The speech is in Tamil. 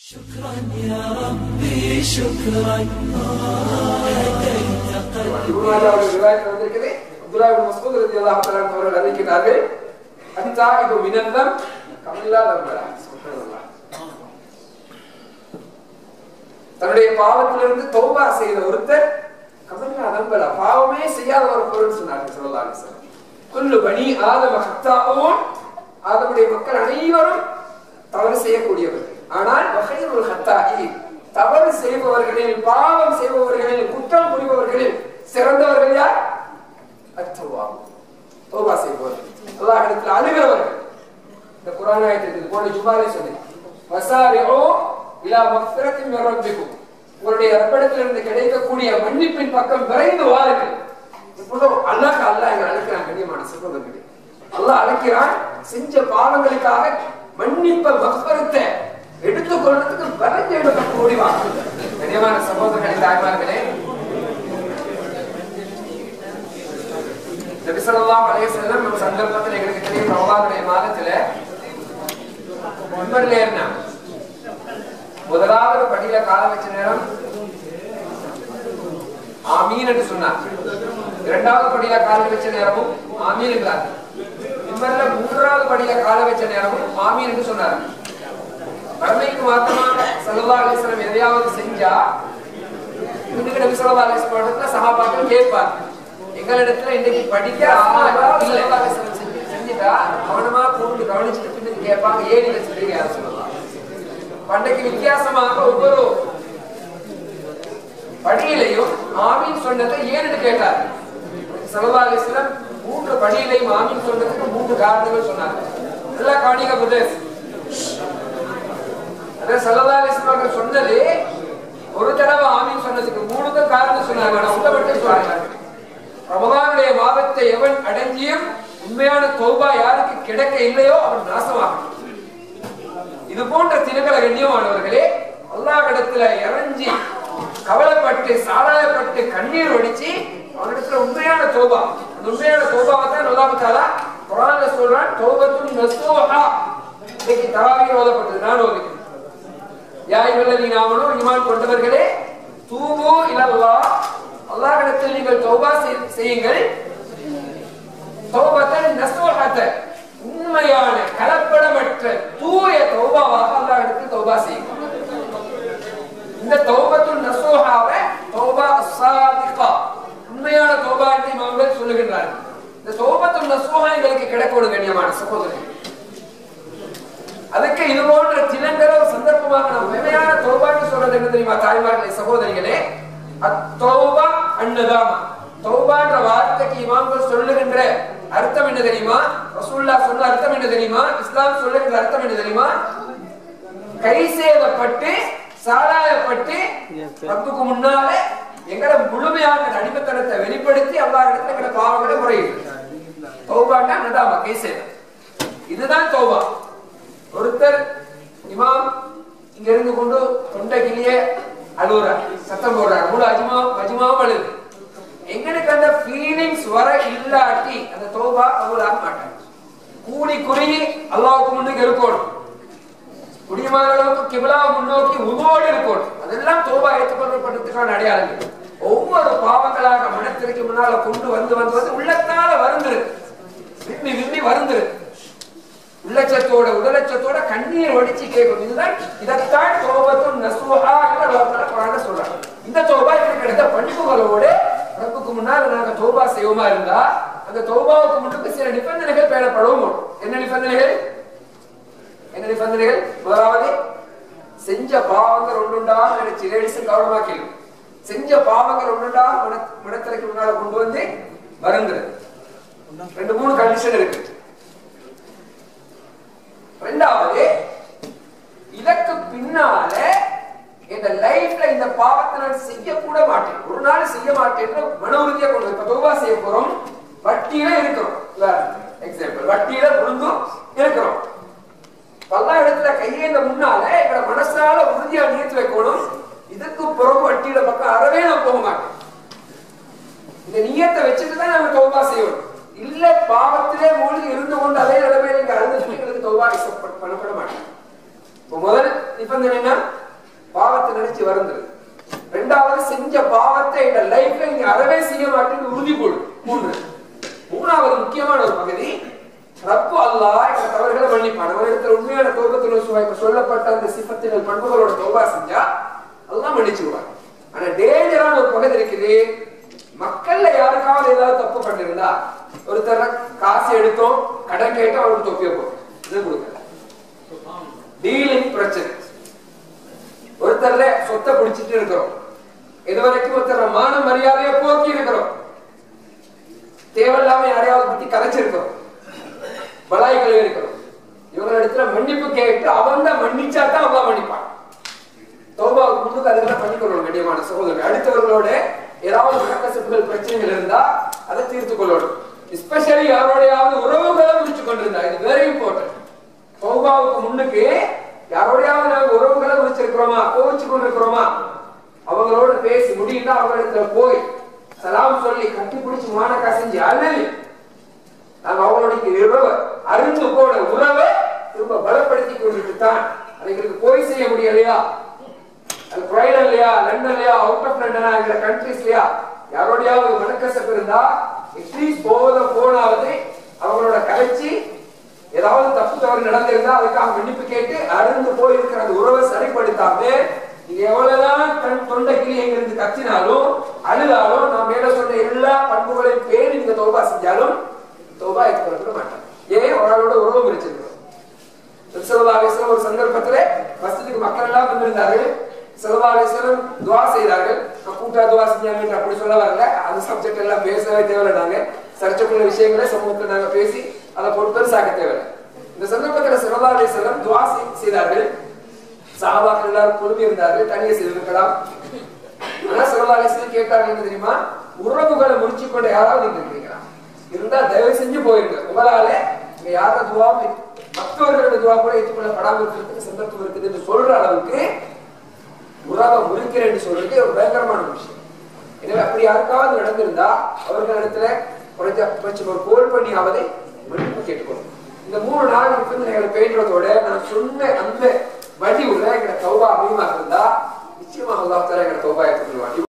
شكرا يا ربي شكرا هديت قلبي குருநாதாவுடைய ரிவாயத்தில் வந்திருக்குது அப்துல்லா இப்னு மஸ்ஊத் ரலியல்லாஹு தஆலா அன்ஹு அவர்கள் அறிவிக்கிறார்கள் அத்தா இது மினந்தம் கமல்லா தர்மரா சுப்ஹானல்லாஹ் தன்னுடைய பாவத்திலிருந்து தௌபா செய்த ஒருத்தர் கமல்லா தர்மரா பாவமே செய்யாத ஒரு பொருள் சொன்னார்கள் ஸல்லல்லாஹு அலைஹி வஸல்லம் குல்லு பனி ஆதம ஹத்தாவும் ஆதமுடைய மக்கள் அனைவரும் தவறு செய்யக்கூடியவர்கள் ஆனால் வகைருல் ஹத்தாஇ தவறு செய்பவர்களில் பாவம் செய்பவர்களில் குற்றம் புரிபவர்களில் சிறந்தவர்கள் யார் அத்தவா தௌபா செய்பவர்கள் அல்லாஹ் இடத்துல அழுகிறவர்கள் இந்த குர்ஆன் ஆயத்தில் போன ஜுமாலே சொன்னேன் வசாரிஉ இலா மக்ஃபிரத்தின் மின் ரப்பிக்கும் உங்களுடைய ரப்பிடத்திலிருந்து கிடைக்கக்கூடிய மன்னிப்பின் பக்கம் விரைந்து வாருங்கள் இப்போ அல்லாஹ் அல்லாஹ் இங்க அழைக்கிறான் கண்ணியமான சகோதரர்களே அல்லாஹ் அழைக்கிறான் செஞ்ச பாவங்களுக்காக மன்னிப்ப மக்ஃபரத்தை எடுத்துக்கொள்றதுக்கு விரைந்து எடுப்பட்டு ஓடி வாங்க கண்ணியமான சகோதரர்களே தாய்மார்களே நபி ஸல்லல்லாஹு அலைஹி வஸல்லம் ஒரு சந்தர்ப்பத்தில் எங்களுக்கு தெரியும் ரமலானுடைய மாதத்துல மிம்பர்ல ஏறினா முதலாவது படியில கால வச்ச நேரம் ஆமீன் என்று சொன்னார் இரண்டாவது படியில கால வச்ச நேரமும் ஆமீன் என்றார் மிம்பர்ல மூன்றாவது படியில கால வச்ச நேரமும் ஆமீன் என்று சொன்னார் மறுமைக்கு மாத்திரமா ஸல்லல்லாஹு அலைஹி வஸல்லம் எதையாவது செஞ்சா இன்னைக்கு நபி ஸல்லல்லாஹு அலைஹி வஸல்லம் இடத்துல சஹாபாக்கள் கேட்பார் எங்களிடத்துல இன்னைக்கு படிக்க ஆமாம் இல்ல செஞ்சுட்டா கவனமா கூப்பிட்டு கவனிச்சுட்டு பின்னுக்கு கேட்பாங்க ஏன் இதை செஞ்சீங்க யார் சொல்லலாம் பண்டைக்கு வித்தியாசமாக ஒவ்வொரு படியிலையும் ஆமீன் சொன்னதை ஏன்னு கேட்டார் ஸல்லல்லாஹு அலைஹி வஸல்லம் மூன்று படியிலையும் ஆமீன் சொன்னதுக்கு மூன்று காரணங்கள் சொன்னாங்க நல்லா கவனிக்க புதேஸ் அதான் ஸல்லல்லாஹு அலைஹி வஸல்லம் அவர்கள் சொன்னது ஒரு தடவை ஆமீன் சொன்னதுக்கு மூணுக்கும் காரணம் சொன்னாங்க நான் உங்களை மட்டும் சொல்றேன் ரமதானுடைய மாதத்தை எவன் அடங்கியும் உண்மையான தௌபா யாருக்கு கிடைக்க இல்லையோ அவன் நாசமாகும் இது போன்ற தினங்கள கண்ணியமானவர்களே அல்லாஹ்விடத்துல இறஞ்சி கவலைப்பட்டு சாராயப்பட்டு கண்ணீர் வடிச்சு அவனிடத்துல உண்மையான தோபா அந்த உண்மையான தோபாவை தான் அல்லாஹ் தாலா குரான்ல சொல்றான் தௌபத்துன் நஸூஹா இன்னைக்கு தராவீர் ஓதப்பட்டது நான் ஓதுகிறேன் யா அய்யுஹல்லதீன ஆமனூ ஈமான் கொண்டவர்களே தூபு இலல்லாஹ் அல்லாஹ்விடத்தில் நீங்கள் தௌபா செய்- செய்யுங்கள் தௌபத்தன் நஸூஹத உண்மையான கலப்படமற்ற தூய தௌபாவாக அல்லாஹ்விடத்தில் தௌபா செய்யுங்கள் இந்த தௌபத்துல் நஸூஹாவை தௌபா அஸ்ஸாதிகா உண்மையான தௌபா என்று இமாம்கள் சொல்லுகின்றார்கள் இந்த தௌபத்துல் நஸூஹா எங்களுக்கு கிடைக்கணும் கண்ணியமான சகோதரர்கள் அதுக்கு இது போன்ற தினங்களோ சந்தர்ப்பமாக நாம் உண்மையான தௌபான்னு சொல்றது என்ன தெரியுமா தாய்மார்களே சகோதரிகளே அத்தௌபா அன்னதாமா தௌபான்ற வார்த்தைக்கு இமாம்கள் சொல்லுகின்ற அர்த்தம் என்ன தெரியுமா ரசூல்லா சொன்ன அர்த்தம் என்ன தெரியுமா இஸ்லாம் சொல்லுகின்ற அர்த்தம் என்ன தெரியுமா கை சேதப்பட்டு சாராயப்பட்டு ரப்புக்கு முன்னால எங்களை முழுமையான அடிமைத்தனத்தை வெளிப்படுத்தி அல்லாஹ் இடத்துல எங்களை பாவங்களை முறையிடு தௌபாண்டா நதாமா கை சேதம் இதுதான் தௌபா ஒருத்தர் இமாம் இங்க இருந்து கொண்டு தொண்டை கிளியே அழுகுறார் சத்தம் போடுறார் முழு அஜ்மா மஜ்மாவும் அழுது எங்களுக்கு அந்த ஃபீலிங்ஸ் வர இல்லாட்டி அந்த தௌபா கபூலாக மாட்டாங்க கூடி குறுகி அல்லாஹ்வுக்கு முன்னுக்கு இருக்கணும் முடியுமான அளவுக்கு கிபிலாவை முன்னோக்கி உதவோடு இருக்கணும் அதெல்லாம் தோபா ஏற்றுக்கொள்ளப்பட்டதுக்கான அடையாளங்கள் ஒவ்வொரு பாவங்களாக மனத்திற்கு முன்னால கொண்டு வந்து வந்து வந்து உள்ளத்தால வருந்துரு விம்மி விம்மி வருந்துரு உள்ளச்சத்தோட உடலச்சத்தோட கண்ணீர் வடிச்சு கேட்கும் இதுதான் இதைத்தான் தோபத்தும் நசுஹா என்று அல்லாஹ் தஆலா குர்ஆன்ல சொல்றாங்க இந்த தோபா எங்களுக்கு கிடைத்த பண்புகளோடு ரப்புக்கு முன்னால் நாங்க தோபா செய்வோமா இருந்தா அந்த தோபாவுக்கு முன்னுக்கு சில நிபந்தனைகள் பேணப்படவும் என்ன நிபந்தனைகள் என்ன நிபந்தனைகள் முதலாவது செஞ்ச பாவங்கள் ஒன்றுண்டா நினைச்சு லேடிஸ் கவனமா கேளு செஞ்ச பாவங்கள் ஒன்றுண்டா மன மனத்திரைக்கு முன்னால கொண்டு வந்து வருங்கிறது ரெண்டு மூணு கண்டிஷன் இருக்கு ரெண்டாவது இதற்கு பின்னால இந்த லைஃப்ல இந்த பாவத்தை நான் செய்ய கூட மாட்டேன் ஒரு நாள் செய்ய மாட்டேன்னு மன உறுதியா கொண்டு இப்ப தௌபா செய்ய போறோம் வட்டியில இருக்கிறோம் எக்ஸாம்பிள் வட்டியில விழுந்தும் இருக்கிறோம் பல்லா இடத்துல கையேந்த முன்னால எங்களோட மனசால உறுதியா நிறுத்தி வைக்கணும் இதுக்கு பிறகு வட்டியில பக்கம் அறவே நான் போக மாட்டேன் இந்த நியத்தை வச்சுட்டு தான் நாங்க தௌபா செய்யணும் இல்ல பாவத்திலே மூழ்கி இருந்து கொண்டு அதே நிலைமையில நீங்க அழுது எங்களுக்கு தௌபா accept பண்ண- பண்ணப்பட மாட்டேன் இப்ப முதல் நிபந்தனை என்ன பாவத்தை நினைச்சு வருந்துரு ரெண்டாவது செஞ்ச பாவத்தை இந்த லைஃப்ல நீங்க அறவே செய்ய மாட்டேன்னு உறுதி கொடு மூணு மூணாவது முக்கியமான ஒரு பகுதி ரப்பு அல்லாஹ் இந்த தவறுகளை மன்னிப்பான் நம்ம இடத்துல உண்மையான தோபத்துல இப்ப சொல்லப்பட்ட அந்த சிபத்துகள் பண்புகளோட தோபா செஞ்சா அதெல்லாம் மன்னிச்சுடுவாங்க ஆனா டேஞ்சரான ஒரு பகுதி இருக்குது மக்கள்ல யாருக்காவது ஏதாவது தப்பு பண்ணிருந்தா ஒருத்தர் காசு எடுத்தோம் கடன் கேட்டோம் அவருக்கு தொப்பிய போகும் இது கொடுக்கல டீலிங் பிரச்சனை ஒருத்தர்ல சொத்தை பிடிச்சிட்டு இருக்கிறோம் இதுவரைக்கும் ஒருத்தர் மான மரியாதையை போக்கி இருக்கிறோம் தேவையில்லாம யாரையாவது பத்தி கதைச்சிருக்கிறோம் பலாய்கள் இருக்கிறோம் இவங்க இடத்துல மன்னிப்பு கேட்டு அவன் தான் மன்னிச்சா தான் அவன் மன்னிப்பான் தோபாவுக்கு முன்னுக்கு அதெல்லாம் பண்ணிக்கொள்ளணும் கண்ணியமான சகோதரர் அடுத்தவர்களோட ஏதாவது மனக்கசப்புகள் பிரச்சனைகள் இருந்தா அதை தீர்த்து கொள்ளணும் எஸ்பெஷலி யாரோடையாவது உறவுகளை முடிச்சு கொண்டிருந்தா இது வெரி இம்பார்ட்டன்ட் தோபாவுக்கு முன்னுக்கு யாரோடையாவது நாங்க உறவுகளை முடிச்சிருக்கிறோமா கோவிச்சு கொண்டிருக்கிறோமா அவங்களோட பேசி முடியும்னா அவங்க இடத்துல போய் சலாம் சொல்லி கட்டி பிடிச்சு மான கசஞ்சி அல்லது நாங்க அவங்களுடைய உறவை அருந்து போன உறவை திரும்ப பலப்படுத்தி கொண்டுட்டு தான் அதுங்களுக்கு போய் செய்ய முடியலையா அது குவைலன்லயா லண்டன்லயா அவுட் ஆஃப் லண்டனா இருக்கிற கண்ட்ரீஸ்லயா யாரோடையாவது மனக்கசப்பு இருந்தா அட்லீஸ்ட் போத போனாவது அவங்களோட கலைச்சி ஏதாவது தப்பு தவறு நடந்திருந்தா அதுக்காக மன்னிப்பு கேட்டு அருந்து போயிருக்கிற அந்த உறவை சரிப்படுத்தாம நீங்க எவ்வளவுதான் தன் தொண்டை கிளியங்க இருந்து கத்தினாலும் அழுதாலும் நான் மேல சொன்ன எல்லா பண்புகளையும் பேர் நீங்க தோபா செஞ்சாலும் தோபா ஏற்றுக்கொள்ள மாட்டாங்க ஏன் அவளோட உறவு வச்சிருக்கிறோம் செல்வாலேஸ்வரம் ஒரு சந்தர்ப்பத்துல மஸ்ஜிதுக்கு மக்கள் எல்லாம் வந்திருந்தார்கள் செல்வாலேஸ்வரம் துவா செய்தார்கள் நான் கூட்டா துவா செஞ்சாங்க அப்படி சொல்ல வரல அந்த சப்ஜெக்ட் எல்லாம் பேசவே தேவையில்லை நாங்க சர்ச்சைக்குள்ள விஷயங்களை சமூகத்தில் நாங்க பேசி அதை போட்டு பெருசாக்க தேவையில்லை இந்த சந்தர்ப்பத்துல செல்வாலேஸ்வரம் துவா செய்தார்கள் சாபாக்கள் எல்லாரும் பொறுமை இருந்தார்கள் தனியை செய்திருக்கலாம் ஆனா செல்வாலேஸ்வரம் கேட்டார்கள் என்ன தெரியுமா உறவுகளை முடிச்சு கொண்ட யாராவது நீங்க இருக்கிறீங்களா இருந்தா தயவு செஞ்சு போயிருங்க உங்களால இங்க யார துவாவும் மற்றவர்களோட துவா கூட ஏற்றுக்கொள்ளப்படாம இருக்கிறதுக்கு சந்தர்ப்பம் இருக்குது என்று சொல்ற அளவுக்கு உறவை முறிக்கிறேன்னு சொல்றது ஒரு பயங்கரமான விஷயம் எனவே அப்படி யாருக்காவது நடந்திருந்தா அவர்களிடத்துல குறைஞ்சபட்சம் ஒரு கோல் பண்ணியாவது மன்னிப்பு கேட்டுக்கணும் இந்த மூணு நாள் நிபந்தனைகளை பேன்றதோட நான் சொன்ன அந்த வடிவுல எங்க தௌபா அதிகமாக இருந்தா நிச்சயமாக அல்லாஹ் தலா எங்க தௌபா ஏற்றுக்கொள்வான்